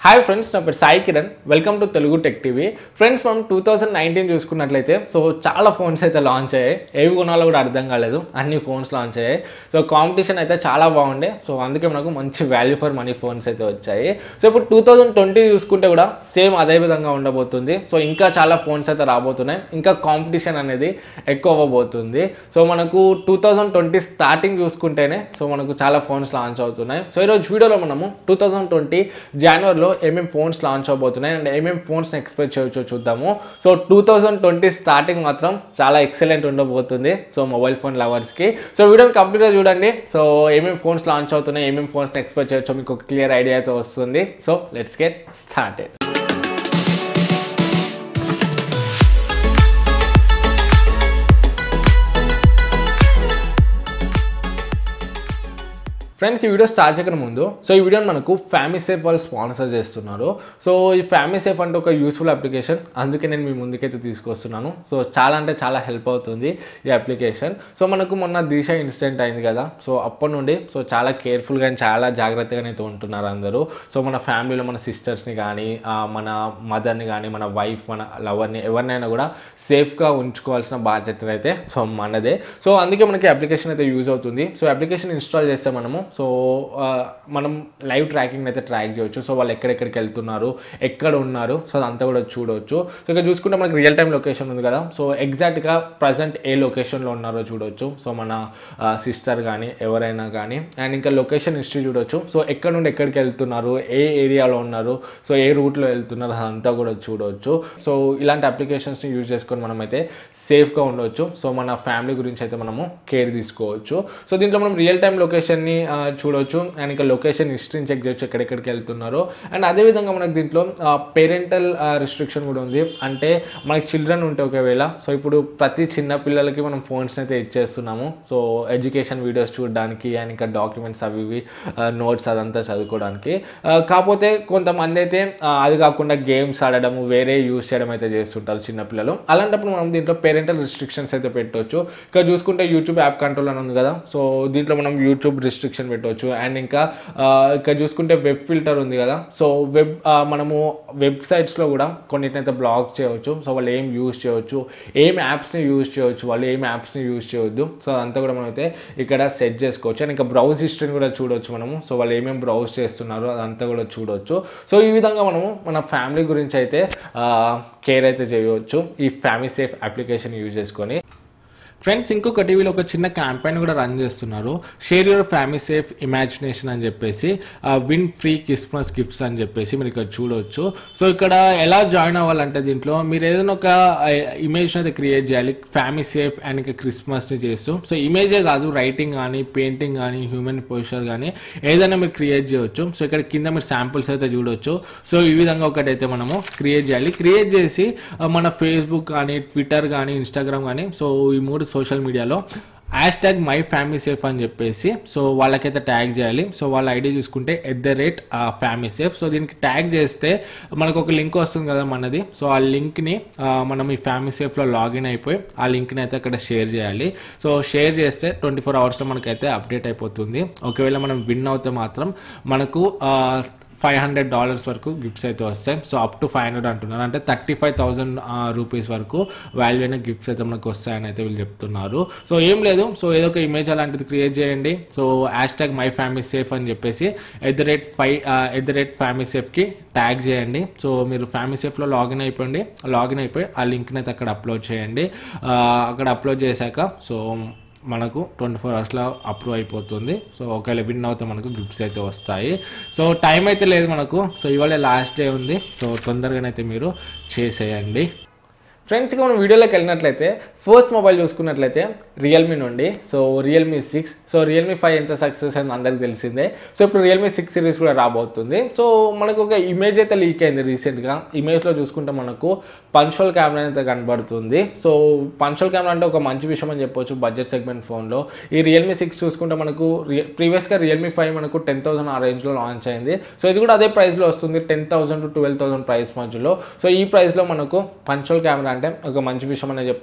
hi friends నా పేరు Sai Kiran welcome to Telugu tech TV friends మనం టూ థౌజండ్ నైన్టీన్ చూసుకున్నట్లయితే సో చాలా ఫోన్స్ అయితే లాంచ్ అయ్యాయి ఏవి కొనాలో కూడా అర్థం కాలేదు అన్ని ఫోన్స్ లాంచ్ అయ్యాయి సో కాంపిటీషన్ అయితే చాలా బాగుండే సో అందుకే మనకు మంచి వాల్యూ ఫర్ మనీ ఫోన్స్ అయితే వచ్చాయి సో ఇప్పుడు టూ థౌజండ్ ట్వంటీ చూసుకుంటే కూడా సేమ్ అదే విధంగా ఉండబోతుంది సో ఇంకా చాలా ఫోన్స్ అయితే రాబోతున్నాయి ఇంకా కాంపిటీషన్ అనేది ఎక్కువ అవ్వబోతుంది సో మనకు టూ థౌజండ్ ట్వంటీ స్టార్టింగ్ చూసుకుంటేనే సో మనకు చాలా ఫోన్స్ లాంచ్ అవుతున్నాయి సో ఈరోజు వీడియోలో మనము టూ థౌజండ్ ట్వంటీ జనవరిలో ఏమేమి ఫోన్స్ లాంచ్ అవబోతున్నాయి అండ్ ఏమేమి ఫోన్స్ ఎక్స్పెక్ట్ చేయొచ్చో చూద్దాము so two thousand twenty starting మాత్రం చాలా ఎక్సలెంట్ ఉండబోతుంది సో మొబైల్ ఫోన్ లవర్స్కి సో వీడియోని కంప్లీట్గా చూడండి సో ఏమేమి ఫోన్స్ లాంచ్ అవుతున్నాయి ఏమేమి ఫోన్స్ ఎక్స్పెక్ట్ చేయొచ్చో మీకు ఒక క్లియర్ ఐడియా అయితే వస్తుంది so let's get started friends ఈ వీడియో స్టార్ట్ చేయకుండా ముందు సో ఈ వీడియోని మనకు ఫ్యామిలీ సేఫ్ వాళ్ళు స్పాన్సర్ చేస్తున్నారు సో ఈ ఫ్యామిలీ సేఫ్ అంటే ఒక యూస్ఫుల్ అప్లికేషన్ అందుకే నేను మీ ముందుకైతే తీసుకొస్తున్నాను సో చాలా అంటే చాలా హెల్ప్ అవుతుంది ఈ అప్లికేషన్ సో మనకు మొన్న దిశ ఇన్సిడెంట్ అయింది కదా సో అప్పటి నుండి సో చాలా కేర్ఫుల్గా చాలా జాగ్రత్తగానే అయితే ఉంటున్నారు అందరూ సో మన ఫ్యామిలీలో మన సిస్టర్స్ని కానీ ఆ, మన మదర్ని కానీ మన వైఫ్ మన లవర్ని ఎవరినైనా కూడా సేఫ్గా ఉంచుకోవాల్సిన బాధ్యత అయితే సో మనదే సో అందుకే మనకి అప్లికేషన్ అయితే యూజ్ అవుతుంది సో అప్లికేషన్ ఇన్స్టాల్ చేస్తే మనము సో ఆ, మనం లైవ్ ట్రాకింగ్ అయితే ట్రాక్ చేయొచ్చు సో వాళ్ళు ఎక్కడెక్కడికి వెళ్తున్నారు ఎక్కడ ఉన్నారు సో అదంతా కూడా చూడవచ్చు సో ఇక్కడ చూసుకుంటే మనకి రియల్ టైం లొకేషన్ ఉంది కదా సో ఎగ్జాక్ట్గా ప్రజెంట్ ఏ లొకేషన్లో ఉన్నారో చూడవచ్చు సో మన సిస్టర్ కానీ ఎవరైనా కానీ అండ్ ఇంకా లొకేషన్ హిస్టరీ చూడవచ్చు సో ఎక్కడ నుండి ఎక్కడికి వెళ్తున్నారు ఏ ఏరియాలో ఉన్నారు సో ఏ రూట్లో వెళ్తున్నారు అదంతా కూడా చూడవచ్చు సో ఇలాంటి అప్లికేషన్స్ని యూజ్ చేసుకొని మనమైతే సేఫ్గా ఉండవచ్చు సో మన ఫ్యామిలీ గురించి అయితే మనము కేర్ తీసుకోవచ్చు సో దీంట్లో మనం రియల్ టైం లొకేషన్ని చూడవచ్చు అండ్ ఇంకా లొకేషన్ హిస్టరీని చెక్ చేయొచ్చు ఎక్కడెక్కడికి వెళ్తున్నారో అండ్ అదేవిధంగా మనకు దీంట్లో పేరెంటల్ రిస్ట్రిక్షన్ కూడా ఉంది అంటే మనకి చిల్డ్రన్ ఉంటే ఒకవేళ సో ఇప్పుడు ప్రతి చిన్న పిల్లలకి మనం ఫోన్స్ని అయితే ఇచ్చేస్తున్నాము సో ఎడ్యుకేషన్ వీడియోస్ చూడడానికి అండ్ ఇంకా డాక్యుమెంట్స్ అవి ఇవి నోట్స్ అదంతా చదువుకోవడానికి ఆ, కాకపోతే కొంతమంది అయితే ఆ, అది కాకుండా గేమ్స్ ఆడడము వేరే యూస్ చేయడం అయితే చేస్తుంటారు చిన్నపిల్లలు అలాంటప్పుడు మనం దీంట్లో పేరెంటల్ రిస్ట్రిక్షన్స్ అయితే పెట్టవచ్చు ఇక్కడ చూసుకుంటే యూట్యూబ్ యాప్ కంట్రోల్ అని ఉంది కదా సో దీంట్లో మనం యూట్యూబ్ రిస్ట్రిక్షన్ పెట్టవచ్చు అండ్ ఇంకా ఆ, ఇక్కడ చూసుకుంటే వెబ్ ఫిల్టర్ ఉంది కదా సో వెబ్ ఆ, మనము వెబ్సైట్స్లో కూడా కొన్నిటిని అయితే బ్లాక్ చేయవచ్చు సో వాళ్ళు ఏం యూస్ చేయవచ్చు ఏం యాప్స్ని యూస్ చేయవచ్చు వాళ్ళు ఏం యాప్స్ని యూస్ చేయవద్దు సో అదంతా కూడా మనం అయితే ఇక్కడ సెట్ చేసుకోవచ్చు అండ్ ఇంకా బ్రౌజ్ హిస్టరీని కూడా చూడవచ్చు మనము సో వాళ్ళు ఏమేమి బ్రౌజ్ చేస్తున్నారో అదంతా కూడా చూడవచ్చు సో ఈ విధంగా మనము మన ఫ్యామిలీ గురించి అయితే కేర్ అయితే చేయవచ్చు ఈ ఫ్యామిలీ సేఫ్ అప్లికేషన్ యూజ్ చేసుకొని ఫ్రెండ్స్ ఇంకొక టీవీలో ఒక చిన్న క్యాంపెయిన్ కూడా రన్ చేస్తున్నారు share your family safe imagination అని చెప్పేసి విన్ ఫ్రీ క్రిస్మస్ గిఫ్ట్స్ అని చెప్పేసి మీరు ఇక్కడ చూడవచ్చు సో ఇక్కడ ఎలా జాయిన్ అవ్వాలంటే దీంట్లో మీరు ఏదైనా ఒక ఇమేజ్ అయితే క్రియేట్ చేయాలి ఫ్యామిలీ సేఫ్ అండ్ ఇంకా క్రిస్మస్ని చేస్తూ సో ఇమేజే కాదు రైటింగ్ కానీ పెయింటింగ్ కానీ హ్యూమన్ పోస్టర్ కానీ ఏదైనా మీరు క్రియేట్ చేయవచ్చు సో ఇక్కడ కింద మీరు శాంపుల్స్ అయితే చూడవచ్చు సో ఈ విధంగా ఒకటైతే మనము క్రియేట్ చేయాలి క్రియేట్ చేసి ఆ, మన ఫేస్బుక్ కానీ ట్విట్టర్ కానీ ఇన్స్టాగ్రామ్ కానీ సో ఈ మూడు సోషల్ మీడియాలో hash tag my family safe అని చెప్పేసి సో వాళ్ళకైతే ట్యాగ్ చేయాలి సో వాళ్ళ ఐడి చూసుకుంటే at the rate family safe so దీనికి ట్యాగ్ చేస్తే మనకు ఒక లింక్ వస్తుంది కదా మనది సో ఆ లింక్ని మనం ఈ ఫ్యామిలీ సేఫ్లో లాగిన్ అయిపోయి ఆ లింక్ని అయితే అక్కడ షేర్ చేయాలి సో షేర్ చేస్తే ట్వంటీ ఫోర్ అవర్స్లో మనకైతే అప్డేట్ అయిపోతుంది ఒకవేళ మనం విన్ అవుతే మాత్రం మనకు ఫైవ్ హండ్రెడ్ డాలర్స్ వరకు గిఫ్ట్స్ అయితే వస్తాయి so up to five hundred అంటున్నారు అంటే థర్టీ ఫైవ్ థౌసండ్ రూపీస్ వరకు వాల్యూ అయిన గిఫ్ట్స్ అయితే మనకు వస్తాయని అయితే వీళ్ళు చెప్తున్నారు సో ఏం లేదు సో ఏదో ఒక ఇమేజ్ అలాంటిది క్రియేట్ చేయండి so hash tag my family safe అని చెప్పేసి at the rate five at the rate family సేఫ్కి ట్యాగ్ చేయండి సో మీరు ఫ్యామిలీ సేఫ్లో లాగిన్ అయిపోండి లాగిన్ అయిపోయి ఆ లింక్ని అయితే అక్కడ అప్లోడ్ చేయండి ఆ, అక్కడ అప్లోడ్ చేశాక సో మనకు ట్వంటీ ఫోర్ అవర్స్లో అప్రూవ్ అయిపోతుంది సో ఒకవేళ విన్ అవుతే మనకు గిఫ్ట్స్ అయితే వస్తాయి సో టైం అయితే లేదు మనకు సో ఇవాళ లాస్ట్ డే ఉంది సో తొందరగానైతే మీరు చేసేయండి ఫ్రెండ్స్గా మనం వీడియోలోకి వెళ్ళినట్లయితే ఫస్ట్ మొబైల్ చూసుకున్నట్లయితే రియల్మీ నుండి so Realme six so Realme five ఎంత సక్సెస్ అని అందరికి తెలిసిందే సో ఇప్పుడు రియల్మీ సిక్స్ సిరీస్ కూడా రాబోతుంది సో మనకు ఒక ఇమేజ్ అయితే లీక్ అయింది రీసెంట్గా ఇమేజ్లో చూసుకుంటే మనకు పంచువల్ కెమెరా అయితే కనబడుతుంది సో పంచువల్ కెమెరా అంటే ఒక మంచి విషయం అని చెప్పొచ్చు బడ్జెట్ సెగ్మెంట్ ఫోన్లో ఈ రియల్మీ సిక్స్ చూసుకుంటే మనకు ప్రీవియస్గా రియల్మీ ఫైవ్ మనకు టెన్ థౌసండ్ ఆ రేంజ్లో లాంచ్ అయింది సో ఇది కూడా అదే ప్రైస్లో వస్తుంది ten thousand to twelve thousand price మధ్యలో సో ఈ ప్రైస్లో మనకు పంచువల్ కెమెరా అంటే ఒక మంచి విషయం అనే చెప్పొచ్చు అండ్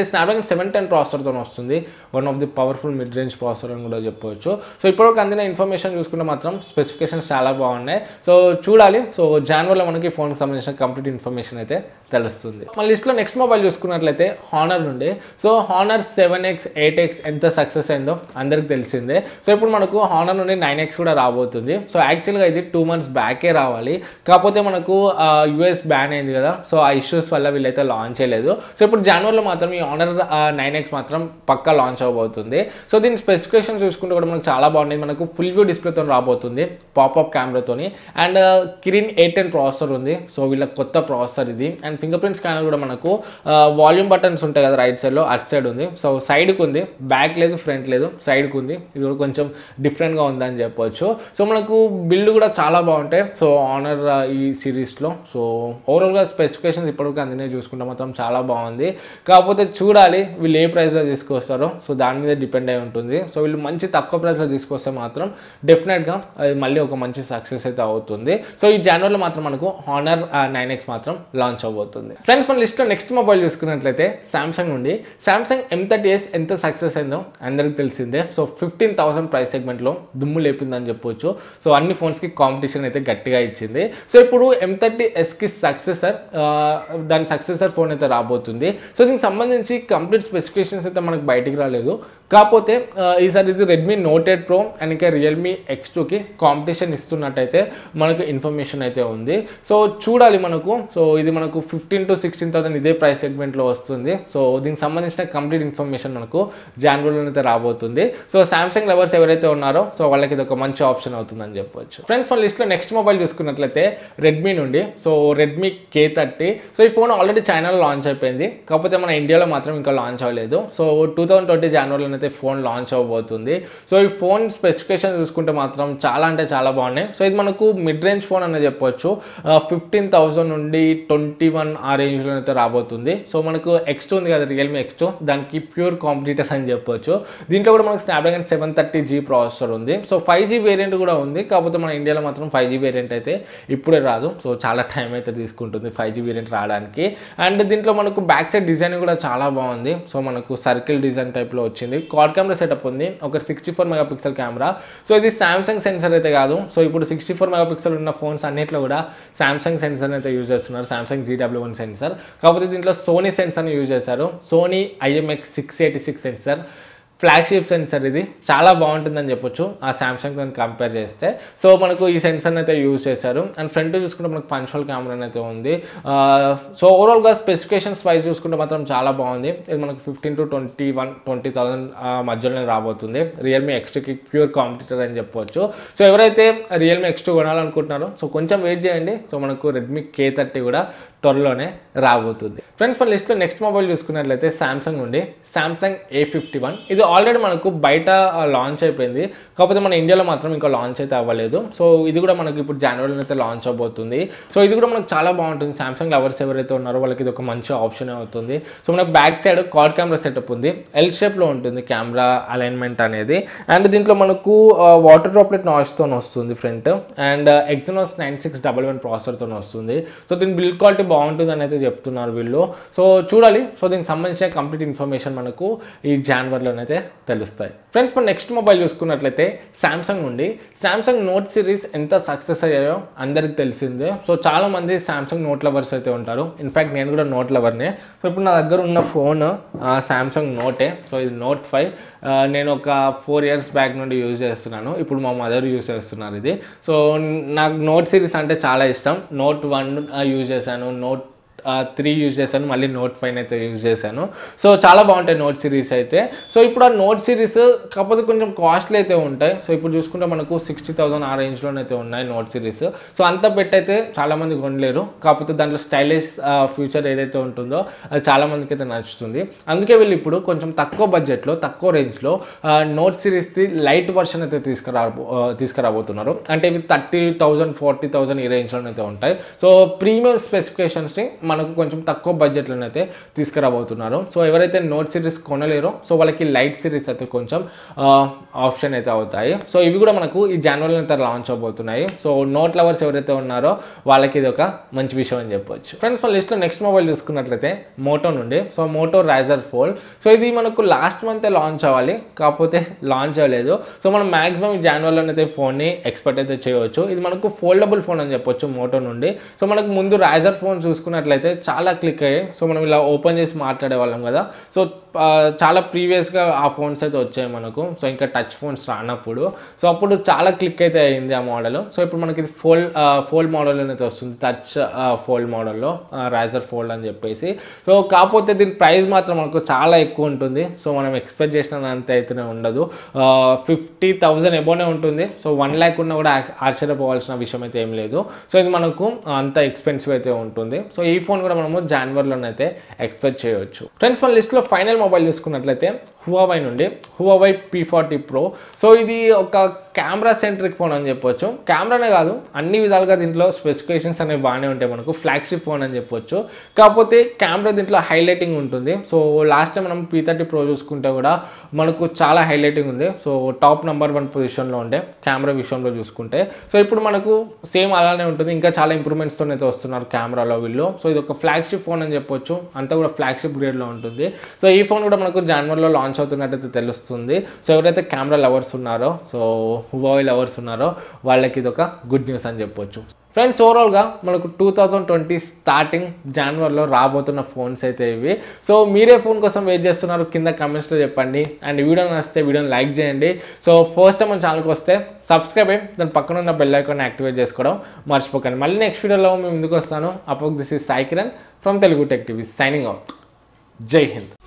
స్నాప్డ్రాగన్ సెవెన్ టెన్ ప్రాసెసర్తో వస్తుంది one of the powerful mid range processor అని కూడా చెప్పవచ్చు సో ఇప్పటివరకు అందిన ఇన్ఫర్మేషన్ చూసుకుంటే మాత్రం స్పెసిఫికేషన్స్ చాలా బాగున్నాయి సో చూడాలి సో జాన్వరిలో మనకి ఫోన్కి సంబంధించిన కంప్లీట్ ఇన్ఫర్మేషన్ అయితే తెలుస్తుంది మన లిస్ట్లో నెక్స్ట్ మొబైల్ చూసుకున్నట్లయితే హానర్ నుండి so Honor seven X eight X ఎంత సక్సెస్ అయిందో అందరికి తెలిసిందే సో ఇప్పుడు మనకు హానర్ నుండి నైన్ ఎక్స్ కూడా రాబోతుంది సో యాక్చువల్గా ఇది టూ మంత్స్ బ్యాకే రావాలి కాకపోతే మనకు యూఎస్ బ్యాన్ అయింది కదా సో ఆ ఇష్యూస్ వల్ల వీళ్ళైతే లాంచ్ చేయలేదు సో ఇప్పుడు జనవరిలో మాత్రం ఈ ఆనర్ నైన్ ఎక్స్ మాత్రం పక్కా లాంచ్ అవబోతుంది సో దీని స్పెసిఫికేషన్ చూసుకుంటే కూడా మనకు చాలా బాగుంది మనకు ఫుల్ వ్యూ డిస్ప్లేతో రాబోతుంది పాపప్ కెమెరాతోని and Kirin eight ten processor ఉంది సో వీళ్ళ కొత్త ప్రాసెసర్ ఇది అండ్ ఫింగర్ ప్రింట్ స్కానర్ కూడా మనకు వాల్యూమ్ బటన్స్ ఉంటాయి కదా రైట్ సైడ్లో అటు సైడ్ ఉంది సో సైడ్కి ఉంది బ్యాక్ లేదు ఫ్రంట్ లేదు సైడ్కి ఉంది ఇది కూడా కొంచెం డిఫరెంట్గా ఉందని చెప్పొచ్చు సో మనకు బిల్డ్ కూడా చాలా బాగుంటాయి సో ఆనర్ ఈ సిరీస్లో సో ఓవరాల్గా స్పెసిఫికేషన్స్ ఇప్పటివరకు అందినే చూసుకుంటే మాత్రం చాలా బాగుంది కాకపోతే చూడాలి వీళ్ళు ఏ ప్రైస్లో తీసుకొస్తారో సో దాని మీద డిపెండ్ అయి ఉంటుంది సో వీళ్ళు మంచి తక్కువ ప్రైస్లో తీసుకొస్తే మాత్రం డెఫినెట్గా అది మళ్ళీ ఒక మంచి సక్సెస్ అయితే అవుతుంది సో ఈ జనవరిలో మాత్రం మనకు హానర్ నైన్ ఎక్స్ మాత్రం లాంచ్ అవబోతుంది ఫ్రెండ్స్ మన లిస్ట్లో నెక్స్ట్ మొబైల్ చూసుకున్నట్లయితే సామ్సంగ్ నుండి సామ్సంగ్ ఎం థర్టీ ఎస్ ఎంత సక్సెస్ అయిందో అందరికీ తెలిసిందే సో ఫిఫ్టీన్ థౌసండ్ ప్రైస్ సెగ్మెంట్లో దుమ్ము లేపిందని చెప్పొచ్చు సో అన్ని ఫోన్స్కి కాంపిటీషన్ అయితే గట్టిగా ఇచ్చింది సో ఇప్పుడు ఎం థర్టీ ఎస్కి సక్సెసర్ దాని సక్సెసర్ ఫోన్ అయితే రాబోతుంది సో దీనికి సంబంధించి కంప్లీట్ స్పెసిఫికేషన్స్ అయితే మనకు బయటికి రాలేదు కాకపోతే ఆ, ఈసారి ఇది Redmi Note eight Pro and ఇంకా రియల్మీ ఎక్స్ టూకి కాంపిటీషన్ ఇస్తున్నట్టయితే మనకు ఇన్ఫర్మేషన్ అయితే ఉంది సో చూడాలి మనకు సో ఇది మనకు ఫిఫ్టీన్ టు సిక్స్టీన్ థౌసండ్ ఇదే ప్రైస్ సెగ్మెంట్లో వస్తుంది సో దీనికి సంబంధించిన కంప్లీట్ ఇన్ఫర్మేషన్ మనకు జాన్వరిలో అయితే రాబోతుంది సో సామ్సంగ్ లవర్స్ ఎవరైతే ఉన్నారో సో వాళ్ళకి ఇది ఒక మంచి ఆప్షన్ అవుతుందని చెప్పొచ్చు ఫ్రెండ్స్ మన లిస్ట్లో నెక్స్ట్ మొబైల్ చూసుకున్నట్లయితే రెడ్మీ నుండి so Redmi K thirty so ఈ ఫోన్ ఆల్రెడీ చైనాలో లాంచ్ అయిపోయింది కాకపోతే మన ఇండియాలో మాత్రం ఇంకా లాంచ్ అవ్వలేదు సో టూ థౌసండ్ ట్వంటీ జనవరిలో అయితే ఫోన్ లాంచ్ అవ్వబోతుంది సో ఈ ఫోన్ స్పెసిఫికేషన్ చూసుకుంటే మాత్రం చాలా అంటే చాలా బాగున్నాయి సో ఇది మనకు మిడ్ రేంజ్ ఫోన్ అని చెప్పొచ్చు ఫిఫ్టీన్ థౌసండ్ నుండి ట్వంటీ వన్ ఆ రేంజ్లో అయితే రాబోతుంది సో మనకు ఎక్స్ టూ ఉంది కదా రియల్మీ ఎక్స్ టూ దానికి ప్యూర్ కాంపిటీటర్ అని చెప్పొచ్చు దీంట్లో కూడా మనకు Snapdragon seven thirty G processor ఉంది సో ఫైవ్ జీ వేరియంట్ కూడా ఉంది కాకపోతే మన ఇండియాలో మాత్రం ఫైవ్ జీ వేరియంట్ అయితే ఇప్పుడే రాదు సో చాలా టైం అయితే తీసుకుంటుంది ఫైవ్ జీ వేరియంట్ రావడానికి అండ్ దీంట్లో మనకు బ్యాక్ సైడ్ డిజైన్ కూడా చాలా బాగుంది సో మనకు సర్కిల్ డిజైన్ టైప్లో వచ్చింది క్వాడ్ కెమెరా సెటప్ ఉంది ఒక sixty four megapixel camera so ఇది సామ్సంగ్ సెన్సర్ అయితే కాదు సో ఇప్పుడు సిక్స్టీ ఫోర్ మెగా పిక్సెల్ ఉన్న ఫోన్స్ అన్నిట్లో కూడా సామ్సంగ్ సెన్సర్ అయితే యూజ్ చేస్తున్నారు సామ్సంగ్ జీడబ్ల్యూ వన్ సెన్సర్ కాకపోతే దీంట్లో సోనీ సెన్సర్ని యూజ్ చేశారు Sony IMX six eighty six sensor flagship sensor ఇది చాలా బాగుంటుందని చెప్పొచ్చు ఆ సామ్సంగ్ దాన్ని కంపేర్ చేస్తే సో మనకు ఈ సెన్సర్ని అయితే యూజ్ చేశారు అండ్ ఫ్రంట్ చూసుకుంటే మనకు పంచువల్ కెమెరా అయితే ఉంది ఆ, సో ఓవరాల్గా స్పెసిఫికేషన్స్ వైజ్ చూసుకుంటే మాత్రం చాలా బాగుంది ఇది మనకు fifteen to twenty one twenty thousand మధ్యలోనే రాబోతుంది రియల్మీ ఎక్స్ట్రీకి ప్యూర్ కాంపిటీటర్ అని చెప్పొచ్చు సో ఎవరైతే రియల్మీ ఎక్స్ టూ కొనాలనుకుంటున్నారో సో కొంచెం వెయిట్ చేయండి సో మనకు రెడ్మీ కే థర్టీ కూడా త్వరలోనే రాబోతుంది ఫ్రెండ్స్ మన లిస్ట్లో నెక్స్ట్ మొబైల్ చూసుకున్నట్లయితే సామ్సంగ్ నుండి సామ్సంగ్ ఏ ఫిఫ్టీ వన్ ఇది ఆల్రెడీ మనకు బయట లాంచ్ అయిపోయింది కాకపోతే మన ఇండియాలో మాత్రం ఇంకా లాంచ్ అయితే అవ్వలేదు సో ఇది కూడా మనకి ఇప్పుడు జనవరిలో అయితే లాంచ్ అవబోతుంది సో ఇది కూడా మనకు చాలా బాగుంటుంది సామ్సంగ్ లవర్స్ ఎవరైతే ఉన్నారో వాళ్ళకి ఇది ఒక మంచి ఆప్షన్ అవుతుంది సో మనకు back side card camera setup ఉంది ఎల్ షేప్లో ఉంటుంది కెమెరా అలైన్మెంట్ అనేది అండ్ దీంట్లో మనకు వాటర్ డ్రాప్లెట్ నాయిస్తో వస్తుంది front and Exynos nine six double one ప్రాసెసర్తో వస్తుంది సో దీని బిల్డ్ క్వాలిటీ బాగుంటుంది అని అయితే చెప్తున్నారు వీళ్ళు సో చూడాలి సో దీనికి సంబంధించిన కంప్లీట్ ఇన్ఫర్మేషన్ మనకు ఈ జాన్వరిలోనైతే తెలుస్తాయి ఫ్రెండ్స్ మన నెక్స్ట్ మొబైల్ చూసుకున్నట్లయితే సామ్సంగ్ నుండి సామ్సంగ్ నోట్ సిరీస్ ఎంత సక్సెస్ అయ్యాయో అందరికి తెలిసిందే సో చాలా మంది సామ్సంగ్ నోట్ లవర్స్ అయితే ఉంటారు ఇన్ఫాక్ట్ నేను కూడా నోట్ లవర్నే సో ఇప్పుడు నా దగ్గర ఉన్న ఫోన్ సామ్సంగ్ నోటే సో ఇది నోట్ ఫైవ్ నేను ఒక ఫోర్ ఇయర్స్ బ్యాక్ నుండి యూజ్ చేస్తున్నాను ఇప్పుడు మా మదర్ యూజ్ చేస్తున్నారు ఇది సో నాకు నోట్ సిరీస్ అంటే చాలా ఇష్టం నోట్ వన్ యూజ్ చేశాను నోట్ త్రీ యూజ్ చేశాను మళ్ళీ నోట్ ఫైవ్ అయితే యూజ్ చేశాను సో చాలా బాగుంటాయి నోట్ సిరీస్ అయితే సో ఇప్పుడు ఆ నోట్ సిరీస్ కాకపోతే కొంచెం కాస్ట్లీ అయితే ఉంటాయి సో ఇప్పుడు చూసుకుంటే మనకు సిక్స్టీ థౌసండ్ ఆ రేంజ్లోనైతే ఉన్నాయి నోట్ సిరీస్ సో అంత పెట్టి అయితే చాలామంది కొనలేరు కాకపోతే దాంట్లో స్టైలిష్ ఫ్యూచర్ ఏదైతే ఉంటుందో అది చాలా మందికి అయితే నచ్చుతుంది అందుకే వీళ్ళు ఇప్పుడు కొంచెం తక్కువ బడ్జెట్లో తక్కువ రేంజ్లో నోట్ సిరీస్ది లైట్ వర్షన్ అయితే తీసుకురా తీసుకురాబోతున్నారు అంటే ఇవి థర్టీ థౌజండ్ ఫార్టీ థౌజండ్ ఈ రేంజ్లోనైతే ఉంటాయి సో ప్రీమియం స్పెసిఫికేషన్స్ని మనకు కొంచెం తక్కువ బడ్జెట్లోనైతే తీసుకురాబోతున్నారు సో ఎవరైతే నోట్ సిరీస్ కొనలేరో సో వాళ్ళకి లైట్ సిరీస్ అయితే కొంచెం ఆప్షన్ అయితే అవుతాయి సో ఇవి కూడా మనకు ఈ జనవరిలో అయితే లాంచ్ అవబోతున్నాయి సో నోట్ లవర్స్ ఎవరైతే ఉన్నారో వాళ్ళకి ఇది ఒక మంచి విషయం అని చెప్పొచ్చు ఫ్రెండ్స్ మన లిస్ట్లో నెక్స్ట్ మొబైల్ చూసుకున్నట్లయితే మోటో నుండి so Moto Razr fold so ఇది మనకు లాస్ట్ మంత్ లాంచ్ అవ్వాలి కాకపోతే లాంచ్ అవ్వలేదు సో మనం మాక్సిమం జనవరిలో అయితే ఫోన్ని ఎక్స్పెక్ట్ అయితే చేయవచ్చు ఇది మనకు ఫోల్డబుల్ ఫోన్ అని చెప్పొచ్చు మోటో నుండి సో మనకు ముందు రైజర్ ఫోన్ చూసుకున్నట్లయితే చాలా క్లిక్ అయ్యాయి సో మనం ఇలా ఓపెన్ చేసి మాట్లాడే వాళ్ళం కదా సో ఆ, చాలా ప్రీవియస్గా ఆ ఫోన్స్ అయితే వచ్చాయి మనకు సో ఇంకా టచ్ ఫోన్స్ రానప్పుడు సో అప్పుడు చాలా క్లిక్ అయితే అయింది ఆ మోడల్ సో ఇప్పుడు మనకి ఇది ఫోల్డ్ ఫోల్డ్ మోడల్ అయితే వస్తుంది టచ్ ఫోల్డ్ మోడల్లో రైజర్ ఫోల్డ్ అని చెప్పేసి సో కాకపోతే దీని ప్రైస్ మాత్రం మనకు చాలా ఎక్కువ ఉంటుంది సో మనం ఎక్స్పెక్ట్ చేసినంత అయితేనే ఉండదు ఫిఫ్టీ థౌజండ్ ఎబోనే ఉంటుంది సో వన్ ల్యాక్ ఉన్నా కూడా ఆశ్చ- ఆశ్చర్యపోవాల్సిన విషయం అయితే ఏం లేదు సో ఇది మనకు అంత ఎక్స్పెన్సివ్ అయితే ఉంటుంది సో ఈ ఫోన్ కూడా మనము జనవరిలోనైతే ఎక్స్పెక్ట్ చేయవచ్చు ఫ్రెండ్స్ మన లిస్ట్లో ఫైనల్ మొబైల్ చూసుకున్నట్లయితే హువావై నుండి Huawei P forty Pro so ఇది ఒక కెమెరా సెంట్రిక్ ఫోన్ అని చెప్పొచ్చు కెమెరానే కాదు అన్ని విధాలుగా దీంట్లో స్పెసిఫికేషన్స్ అనేవి బాగానే ఉంటాయి మనకు ఫ్లాగ్షిప్ ఫోన్ అని చెప్పొచ్చు కాకపోతే కెమెరా దీంట్లో హైలైటింగ్ ఉంటుంది సో లాస్ట్ టైం మనం పీ థర్టీ ప్రో చూసుకుంటే కూడా మనకు చాలా హైలైటింగ్ ఉంది సో టాప్ నెంబర్ వన్ పొజిషన్లో ఉండే కెమెరా విషయంలో చూసుకుంటే సో ఇప్పుడు మనకు సేమ్ అలానే ఉంటుంది ఇంకా చాలా ఇంప్రూవ్మెంట్స్తో అయితే వస్తున్నారు కెమెరాలో వీళ్ళు సో ఇది ఒక ఫ్లాగ్షిప్ ఫోన్ అని చెప్పొచ్చు అంతా కూడా ఫ్లాగ్షిప్ గ్రేడ్లో ఉంటుంది సో ఈ ఫోన్ కూడా మనకు జనవరిలో లాంచ్ అవుతున్నట్టయితే తెలుస్తుంది సో ఎవరైతే కెమెరా లవర్స్ ఉన్నారో సో హువావై లవర్స్ ఉన్నారో వాళ్ళకి ఇది ఒక గుడ్ న్యూస్ అని చెప్పొచ్చు ఫ్రెండ్స్ ఓవరాల్గా మనకు టూ థౌజండ్ ట్వంటీ స్టార్టింగ్ జనవరిలో రాబోతున్న ఫోన్స్ అయితే ఇవి సో మీరే ఫోన్ కోసం వెయిట్ చేస్తున్నారు కింద కమెంట్స్లో చెప్పండి అండ్ వీడియో నచ్చితే వీడియోని లైక్ చేయండి సో ఫస్ట్ టైం మన ఛానల్కి వస్తే సబ్స్క్రైబ్ అయ్యి దాని పక్కన ఉన్న బెల్ ఐకాన్ యాక్టివేట్ చేసుకోవడం మర్చిపోకండి మళ్ళీ నెక్స్ట్ వీడియోలో మేము ముందుకు వస్తాను అప్పుడు this is Sai Kiran from Telugu tech TV signing out Jai Hind